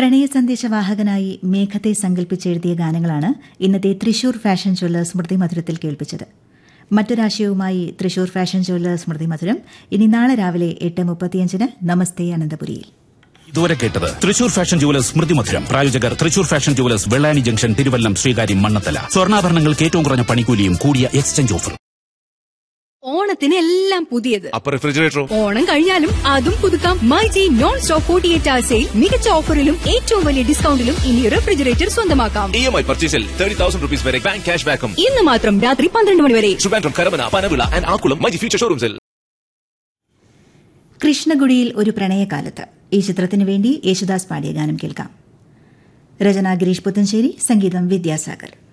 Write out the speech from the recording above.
പ്രണയ സന്ദേശവാഹകനായി മേഘത്തെ സങ്കല്പിച്ചെഴുതിയ ഗാനങ്ങളാണ് ഇന്നത്തെ തൃശൂർ ഫാഷൻ ജ്വല്ലേഴ്സ് സ്മൃതി മധുരത്തിൽ കേൾപ്പിച്ചത് മറ്റൊരാശയവുമായി തൃശൂർ ഫാഷൻ ജ്വല്ലേഴ്സ് സ്മൃതി മധുരം ഇനി നാളെ രാവിലെ എട്ട് മുപ്പത്തിയഞ്ചിന് നമസ്തേ അനന്തപുരിയിൽ ഇതുവരെ കേട്ടത് തൃശൂർ ഫാഷൻ ജുവലേഴ്സ് സ്മൃതി മധുരം പ്രായോജകർ Thrissur fashion jewellers Vellani junction Thiruvallam Sreekaryam Mannanthala സ്വർണ്ണാഭരണങ്ങൾക്ക് ഏറ്റവും കുറഞ്ഞ പണിക്കൂലിയും കൂടിയ എക്സ്ചേഞ്ച് ഓഫർ ഓണത്തിന് എല്ലാം പുതിയത് അപ്പൊ റെഫ്രിജറേറ്ററോ ഓണം കഴിഞ്ഞാലും അതും പുതുക്കാം myG non stop forty eight ആഴ്ചയിൽ മികച്ച ഓഫറിലും ഏറ്റവും വലിയ ഡിസ്കൗണ്ടിലും ഇനി റെഫ്രിജറേറ്റർ സ്വന്തമാക്കാം ഇ എം ഐ പർച്ചേസിൽ തേർട്ടി തൗസൻഡ് റുപ്പീസ് വരെ ബാങ്ക് ക്യാഷ് ബാക്കും ഇന്ന് മാത്രം രാത്രി പന്ത്രണ്ട് മണി വരെ ട്രിവാൻഡ്രം കരമന പനവിള ആൻഡ് ആക്കുളം മൈജി ഫ്യൂച്ചർ ഷോറൂംസിൽ കൃഷ്ണഗുഡിയിൽ ഒരു പ്രണയകാലത്ത് ഈ ചിത്രത്തിനു വേണ്ടി യേശുദാസ് പാടിയ ഗാനം കേൾക്കാം രചന ഗിരീഷ് പുത്തഞ്ചേരി സംഗീതം വിദ്യാസാഗർ